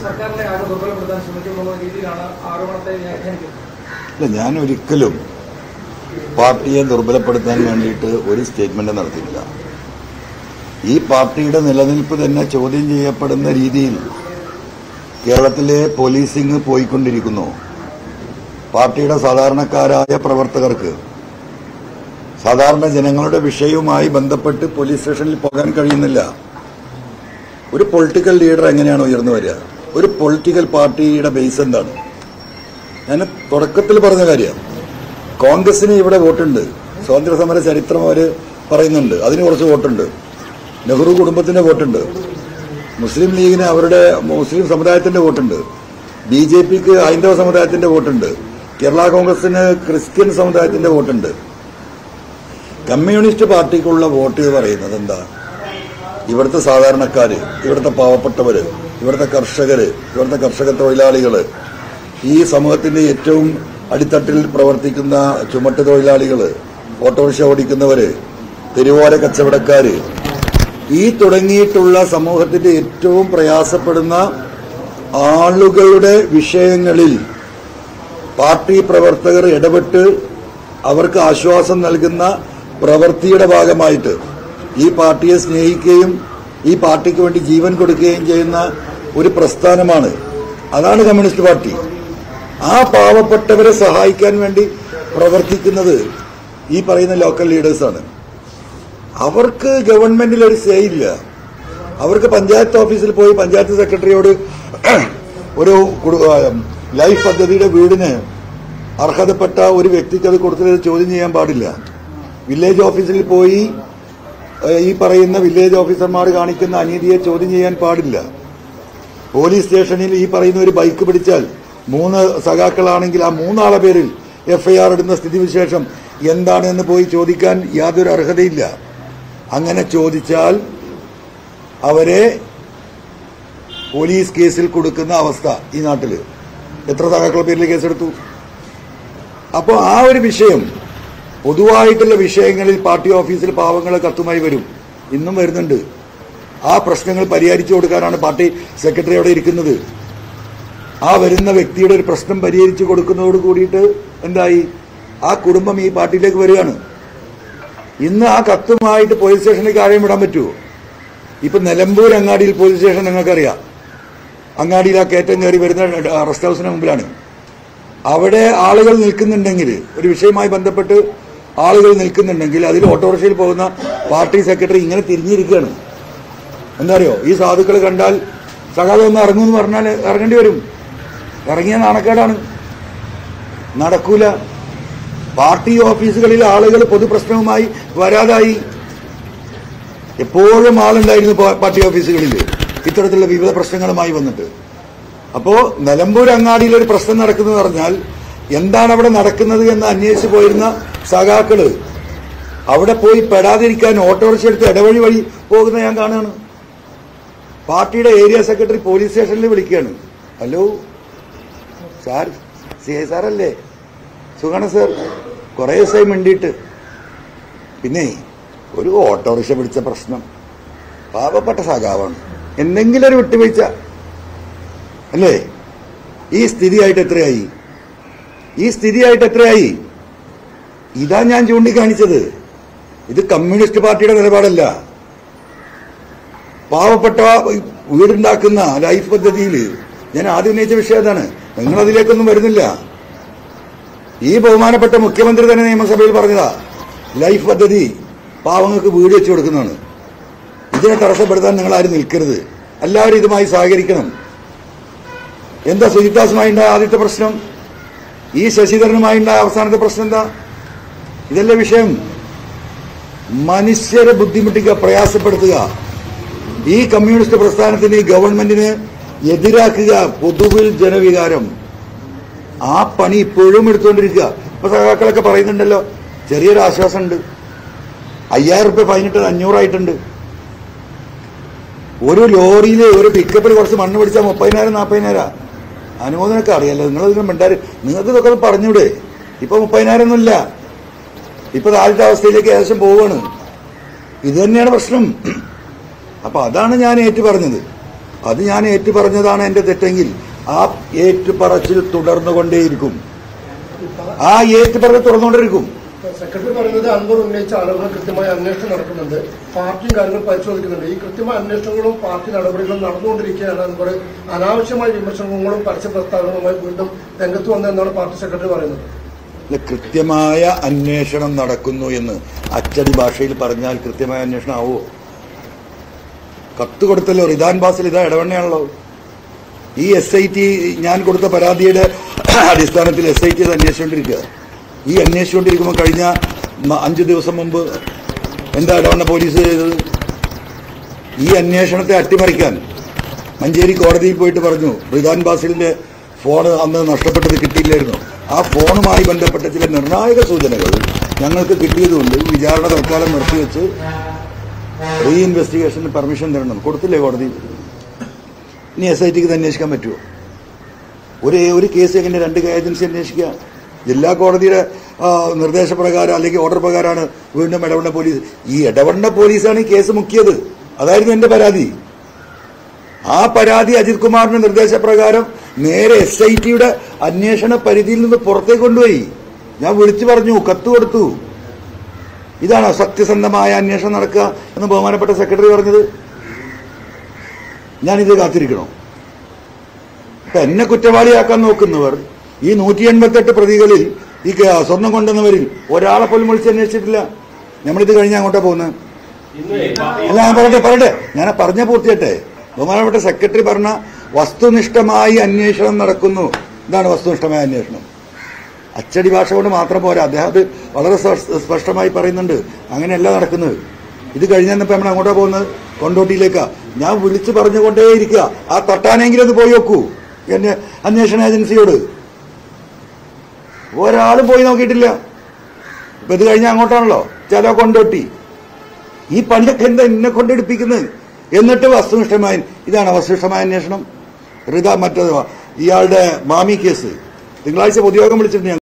സർക്കാരിനെ ആകെ ദുർബലപ്പെടുത്താൻ ശ്രമിക്കുന്നു എന്ന രീതിയിലാണ് ആരോപണത്തെ വ്യാഖ്യാനിക്കുന്നത് അല്ല ഞാൻ ഒരിക്കലും പാർട്ടിയെ ദുർബലപ്പെടുത്താൻ വേണ്ടിയിട്ട് ഒരു സ്റ്റേറ്റ്മെന്റ് നടത്തിയിട്ടില്ല ഈ പാർട്ടിയുടെ നിലനിൽപ്പ് തന്നെ ചോദ്യം ചെയ്യപ്പെടുന്ന രീതിയിൽ കേരളത്തിലെ പോലീസിംഗ് പോയിക്കൊണ്ടിരിക്കുന്നു പാർട്ടിയുടെ സാധാരണക്കാരായ പ്രവർത്തകർക്ക് സാധാരണ ജനങ്ങളുടെ വിഷയവുമായി ബന്ധപ്പെട്ട് പോലീസ് സ്റ്റേഷനിൽ പോകാൻ കഴിയുന്നില്ല ഒരു പൊളിറ്റിക്കൽ ലീഡർ എങ്ങനെയാണ് ഉയർന്നു വരിക ഒരു പൊളിറ്റിക്കൽ പാർട്ടിയുടെ ബേസ് എന്താണ് ഞാൻ തുടക്കത്തിൽ പറഞ്ഞ കാര്യം കോൺഗ്രസിന് ഇവിടെ വോട്ടുണ്ട് സ്വാതന്ത്ര്യ സമര ചരിത്രം അവർ പറയുന്നുണ്ട് അതിന് കുറച്ച് വോട്ടുണ്ട് നെഹ്റു കുടുംബത്തിന്റെ വോട്ടുണ്ട് മുസ്ലിം ലീഗിന് അവരുടെ മുസ്ലിം സമുദായത്തിന്റെ വോട്ടുണ്ട് ബി ജെ പിക്ക് ഹൈന്ദവ സമുദായത്തിന്റെ വോട്ടുണ്ട് കേരള കോൺഗ്രസിന് ക്രിസ്ത്യൻ സമുദായത്തിന്റെ വോട്ടുണ്ട് കമ്മ്യൂണിസ്റ്റ് പാർട്ടിക്കുള്ള വോട്ട് എന്ന് പറയുന്നത് എന്താ ഇവിടുത്തെ സാധാരണക്കാര് ഇവിടുത്തെ പാവപ്പെട്ടവര് ഇവിടുത്തെ കർഷകര് ഇവിടുത്തെ കർഷക തൊഴിലാളികള് ഈ സമൂഹത്തിന്റെ ഏറ്റവും അടിത്തട്ടിൽ പ്രവർത്തിക്കുന്ന ചുമട്ട് തൊഴിലാളികള് ഓട്ടോറിക്ഷ ഓടിക്കുന്നവര് തെരുവോര കച്ചവടക്കാര് ഈ തുടങ്ങിയിട്ടുള്ള സമൂഹത്തിന്റെ ഏറ്റവും പ്രയാസപ്പെടുന്ന ആളുകളുടെ വിഷയങ്ങളിൽ പാർട്ടി പ്രവർത്തകർ ഇടപെട്ട് അവർക്ക് ആശ്വാസം നൽകുന്ന പ്രവൃത്തിയുടെ ഭാഗമായിട്ട് ഈ പാർട്ടിയെ സ്നേഹിക്കുകയും ഈ പാർട്ടിക്ക് വേണ്ടി ജീവൻ കൊടുക്കുകയും ചെയ്യുന്ന ഒരു പ്രസ്ഥാനമാണ് അതാണ് കമ്മ്യൂണിസ്റ്റ് പാർട്ടി ആ പാവപ്പെട്ടവരെ സഹായിക്കാൻ വേണ്ടി പ്രവർത്തിക്കുന്നത് ഈ പറയുന്ന ലോക്കൽ ലീഡേഴ്സാണ് അവർക്ക് ഗവൺമെന്റിൽ ഒരു സേ ഇല്ല അവർക്ക് പഞ്ചായത്ത് ഓഫീസിൽ പോയി പഞ്ചായത്ത് സെക്രട്ടറിയോട് ഒരു കുടു- ആ, ലൈഫ് പദ്ധതിയുടെ വീടിന് അർഹതപ്പെട്ട ഒരു വ്യക്തിക്ക് അത് കൊടുത്തത് ചോദ്യം ചെയ്യാൻ പാടില്ല വില്ലേജ് ഓഫീസിൽ പോയി ഏ, ഈ പറയുന്ന വില്ലേജ് ഓഫീസർമാർ കാണിക്കുന്ന അനീതിയെ ചോദ്യം ചെയ്യാൻ പാടില്ല പോലീസ് സ്റ്റേഷനിൽ ഈ പറയുന്ന ഒരു ബൈക്ക് പിടിച്ചാൽ മൂന്ന് സഖാക്കളാണെങ്കിൽ ആ മൂന്നാളെ പേരിൽ എഫ്ഐആർ ഇടുന്ന സ്ഥിതിവിശേഷം എന്താണെന്ന് പോയി ചോദിക്കാൻ യാതൊരു അർഹതയില്ല അങ്ങനെ ചോദിച്ചാൽ അവരെ പോലീസ് കേസിൽ കൊടുക്കുന്ന അവസ്ഥ ഈ നാട്ടില് എത്ര സഖാക്കളുടെ പേരിൽ കേസെടുത്തു അപ്പോൾ ആ ഒരു വിഷയം പൊതുവായിട്ടുള്ള വിഷയങ്ങളിൽ പാർട്ടി ഓഫീസിൽ പാവങ്ങൾ കത്തുമായി വരും ഇന്നും വരുന്നുണ്ട് ആ പ്രശ്നങ്ങൾ പരിഹരിച്ചു കൊടുക്കാനാണ് പാർട്ടി സെക്രട്ടറി അവിടെ ഇരിക്കുന്നത് ആ വരുന്ന വ്യക്തിയുടെ ഒരു പ്രശ്നം പരിഹരിച്ചു കൊടുക്കുന്നതോട് കൂടിയിട്ട് എന്തായി ആ കുടുംബം ഈ പാർട്ടിയിലേക്ക് വരികയാണ് ഇന്ന് ആ കത്തുമായിട്ട് പോലീസ് സ്റ്റേഷനിലേക്ക് ആരെയും വിടാൻ പറ്റുമോ ഇപ്പൊ നിലമ്പൂർ അങ്ങാടിയിൽ പോലീസ് സ്റ്റേഷൻ നിങ്ങൾക്കറിയാം അങ്ങാടിയിൽ ആ കയറ്റം കയറി വരുന്ന റെസ്റ്റ് ഹൗസിന് മുമ്പിലാണ് അവിടെ ആളുകൾ നിൽക്കുന്നുണ്ടെങ്കിൽ ഒരു വിഷയവുമായി ബന്ധപ്പെട്ട് ആളുകൾ നിൽക്കുന്നുണ്ടെങ്കിൽ അതിൽ ഓട്ടോറിക്ഷയിൽ പോകുന്ന പാർട്ടി സെക്രട്ടറി ഇങ്ങനെ തിരിഞ്ഞിരിക്കുകയാണ് എന്താ അറിയോ ഈ സാധുക്കൾ കണ്ടാൽ സഖാവ് ഒന്ന് ഇറങ്ങുമെന്ന് പറഞ്ഞാൽ ഇറങ്ങേണ്ടി വരും ഇറങ്ങിയ നാണക്കേടാണ് നടക്കൂല പാർട്ടി ഓഫീസുകളിൽ ആളുകൾ പൊതുപ്രശ്നവുമായി വരാതായി എപ്പോഴും ആളുണ്ടായിരുന്നു പാ- പാർട്ടി ഓഫീസുകളിൽ ഇത്തരത്തിലുള്ള വിവിധ പ്രശ്നങ്ങളുമായി വന്നിട്ട് അപ്പോ നിലമ്പൂർ അങ്ങാടിയിൽ ഒരു പ്രശ്നം നടക്കുന്നത് പറഞ്ഞാൽ എന്താണ് അവിടെ നടക്കുന്നത് എന്ന് അന്വേഷിച്ച് പോയിരുന്ന സഖാക്കള് അവിടെ പോയി പെടാതിരിക്കാൻ ഓട്ടോറിക്ഷ എടുത്ത് ഇടവഴി വഴി പോകുന്ന ഞാൻ കാണുകയാണ് പാർട്ടിയുടെ ഏരിയ സെക്രട്ടറി പോലീസ് സ്റ്റേഷനിൽ വിളിക്കുകയാണ് ഹലോ സാർ സി ഐ സാറല്ലേ സുഖാണ് സാർ കുറേ ദിവസമായി മിണ്ടിയിട്ട് പിന്നെ ഒരു ഓട്ടോറിക്ഷ പിടിച്ച പ്രശ്നം പാവപ്പെട്ട സഖാവാണ് എന്തെങ്കിലും ഒരു വിട്ടുവീഴ്ച അല്ലേ ഈ സ്ഥിതിയായിട്ട് എത്രയായി ഈ സ്ഥിതിയായിട്ട് എത്രയായി ഇതാ ഞാൻ ചൂണ്ടിക്കാണിച്ചത് ഇത് കമ്മ്യൂണിസ്റ്റ് പാർട്ടിയുടെ നിലപാടല്ല പാവപ്പെട്ട വീടുണ്ടാക്കുന്ന ലൈഫ് പദ്ധതിയിൽ ഞാൻ ആദ്യം ഉന്നയിച്ച വിഷയം അതാണ് നിങ്ങൾ അതിലേക്കൊന്നും വരുന്നില്ല ഈ ബഹുമാനപ്പെട്ട മുഖ്യമന്ത്രി തന്നെ നിയമസഭയിൽ പറഞ്ഞതാ ലൈഫ് പദ്ധതി പാവങ്ങൾക്ക് വീട് വെച്ചു കൊടുക്കുന്നതാണ് ഇതിനെ തടസ്സപ്പെടുത്താൻ നിങ്ങൾ ആരും നിൽക്കരുത് എല്ലാവരും ഇതുമായി സഹകരിക്കണം എന്താ സുജിത്താസുമായി ഉണ്ടായ ആദ്യത്തെ പ്രശ്നം ഈ ശശിധരനുമായി ഉണ്ടായ അവസാനത്തെ പ്രശ്നം എന്താ ഇതല്ലേ വിഷയം മനുഷ്യരെ ബുദ്ധിമുട്ടിക്കുക പ്രയാസപ്പെടുത്തുക ഈ കമ്മ്യൂണിസ്റ്റ് പ്രസ്ഥാനത്തിന് ഈ ഗവൺമെന്റിന് എതിരാക്കുക പൊതുവിൽ ജനവികാരം ആ പണി ഇപ്പോഴും എടുത്തുകൊണ്ടിരിക്കുക ഇപ്പൊ സഖാക്കളൊക്കെ പറയുന്നുണ്ടല്ലോ ചെറിയൊരു ആശ്വാസമുണ്ട് അയ്യായിരം റുപ്യ ഫൈനിട്ട് അഞ്ഞൂറായിട്ടുണ്ട് ഒരു ലോറിയിൽ ഒരു പിക്കപ്പിൽ കുറച്ച് മണ്ണ് പിടിച്ചാൽ മുപ്പതിനായിരം നാൽപ്പതിനായിരം അനുമോദനമൊക്കെ അറിയാലോ നിങ്ങളിതിനും മിണ്ടാര് നിങ്ങൾക്ക് ഇതൊക്കെ ഒന്ന് പറഞ്ഞൂടെ ഇപ്പൊ മുപ്പതിനായിരം ഒന്നുമില്ല ഇപ്പൊ ആദ്യത്തെ അവസ്ഥയിലേക്ക് ഏകദേശം പോവുകയാണ് ഇത് തന്നെയാണ് പ്രശ്നം അപ്പൊ അതാണ് ഞാൻ ഏറ്റു പറഞ്ഞത് അത് ഞാൻ ഏറ്റു പറഞ്ഞതാണ് എന്റെ തെറ്റെങ്കിൽ ആ ഏറ്റുപറച്ചിൽ തുടർന്നുകൊണ്ടേയിരിക്കും ആ ഏറ്റുപറച്ചിൽ തുടർന്നുകൊണ്ടിരിക്കും സെക്രട്ടറി പറയുന്നത് അൻവർ ഉന്നയിച്ച ആളുകൾ കൃത്യമായ അന്വേഷണം നടക്കുന്നുണ്ട് പാർട്ടിയും കാര്യങ്ങൾ പരിശോധിക്കുന്നുണ്ട് ഈ കൃത്യമായ അന്വേഷണങ്ങളും പാർട്ടി നടപടികളും നടന്നുകൊണ്ടിരിക്കുകയാണ് അൻവർ അനാവശ്യമായ വിമർശനങ്ങളും പരസ്യ പ്രസ്താവനകളുമായി വീണ്ടും രംഗത്ത് വന്നതെന്നാണ് പാർട്ടി സെക്രട്ടറി പറയുന്നത് ഇത് കൃത്യമായ അന്വേഷണം നടക്കുന്നു എന്ന് അച്ചടി ഭാഷയിൽ പറഞ്ഞാൽ കൃത്യമായ അന്വേഷണം ആവോ കത്ത് കൊടുത്തല്ലോ റിദാൻ ബാസിൽ ഇതാ ഇടവണ്ണയാണല്ലോ ഈ എസ് ഐ ടി ഞാൻ കൊടുത്ത പരാതിയുടെ അടിസ്ഥാനത്തിൽ എസ് ഐ ടി അത് അന്വേഷിച്ചുകൊണ്ടിരിക്കുക ഈ അന്വേഷിച്ചുകൊണ്ടിരിക്കുമ്പോൾ കഴിഞ്ഞ മ- അഞ്ച് ദിവസം മുമ്പ് എന്താ ഇടവണ്ണ പോലീസ് ചെയ്തത് ഈ അന്വേഷണത്തെ അട്ടിമറിക്കാൻ മഞ്ചേരി കോടതിയിൽ പോയിട്ട് പറഞ്ഞു റിദാൻ ബാസിലിന്റെ ഫോൺ അന്ന് നഷ്ടപ്പെട്ടത് കിട്ടിയില്ലായിരുന്നു ആ ഫോണുമായി ബന്ധപ്പെട്ട ചില നിർണായക സൂചനകൾ ഞങ്ങൾക്ക് കിട്ടിയതുകൊണ്ട് വിചാരണ തൽക്കാലം നിർത്തിവെച്ച് റീ ഇൻവെസ്റ്റിഗേഷന് പെർമിഷൻ തരണം കൊടുത്തില്ലേ കോടതി ഇനി എസ് ഐ ടിക്ക് ഇത് അന്വേഷിക്കാൻ പറ്റുമോ ഒരു ഒരു കേസ് എങ്ങനെ രണ്ട് ഏജൻസി അന്വേഷിക്കുക ജില്ലാ കോടതിയുടെ ആ, നിർദ്ദേശപ്രകാരം അല്ലെങ്കിൽ ഓർഡർ പ്രകാരമാണ് വീണ്ടും ഇടപെട പോലീസ് ഈ ഇടപെട പോലീസാണ് ഈ കേസ് മുക്കിയത് അതായിരുന്നു എന്റെ പരാതി ആ പരാതി അജിത് കുമാറിന്റെ നിർദ്ദേശപ്രകാരം നേരെ എസ് ഐ ടിയുടെ അന്വേഷണ പരിധിയിൽ നിന്ന് പുറത്തേക്ക് കൊണ്ടുപോയി ഞാൻ വിളിച്ചു പറഞ്ഞു കത്ത് കൊടുത്തു ഇതാണ് സത്യസന്ധമായ അന്വേഷണം നടക്കുക എന്ന് ബഹുമാനപ്പെട്ട സെക്രട്ടറി പറഞ്ഞത് ഞാനിത് കാത്തിരിക്കണോ ഇപ്പൊ എന്നെ കുറ്റവാളിയാക്കാൻ നോക്കുന്നവർ ഈ നൂറ്റി എൺപത്തെട്ട് പ്രതികളിൽ ഈ ക- സ്വർണം കൊണ്ടുവന്നവരിൽ ഒരാളെ പോലും വിളിച്ച് അന്വേഷിച്ചിട്ടില്ല നമ്മളിത് കഴിഞ്ഞ് അങ്ങോട്ടാ പോകുന്നത് അല്ല ഞാൻ പറയട്ടെ പറയട്ടെ ഞാൻ പറഞ്ഞ പൂർത്തിയട്ടെ ബഹുമാനപ്പെട്ട സെക്രട്ടറി പറഞ്ഞ വസ്തുനിഷ്ഠമായി അന്വേഷണം നടക്കുന്നു ഇതാണ് വസ്തുനിഷ്ഠമായ അന്വേഷണം അച്ചടി ഭാഷ കൊണ്ട് മാത്രം പോരാ അദ്ദേഹം അത് വളരെ സ്പ- സ്പഷ്ടമായി പറയുന്നുണ്ട് അങ്ങനെയല്ല നടക്കുന്നത് ഇത് കഴിഞ്ഞപ്പോൾ നമ്മൾ അങ്ങോട്ടാ പോകുന്നത് കൊണ്ടോട്ടിയിലേക്കാ ഞാൻ വിളിച്ചു പറഞ്ഞുകൊണ്ടേയിരിക്കുക ആ തട്ടാനെങ്കിലും ഒന്ന് പോയി നോക്കൂ എന്നെ അന്വേഷണ ഏജൻസിയോട് ഒരാളും പോയി നോക്കിയിട്ടില്ല ഇപ്പൊ ഇത് കഴിഞ്ഞ അങ്ങോട്ടാണല്ലോ ചില കൊണ്ടോട്ടി ഈ പണിയൊക്കെ എന്താ എന്നെ കൊണ്ടെടുപ്പിക്കുന്നത് എന്നിട്ട് വസ്തുനിഷ്ഠമായ ഇതാണ് വസ്തുനിഷ്ഠമായ അന്വേഷണം റിത മറ്റേത് ഇയാളുടെ മാമി കേസ് തിങ്കളാഴ്ച പൊതുയോഗം വിളിച്ചിട്ടുണ്ട് ഞാൻ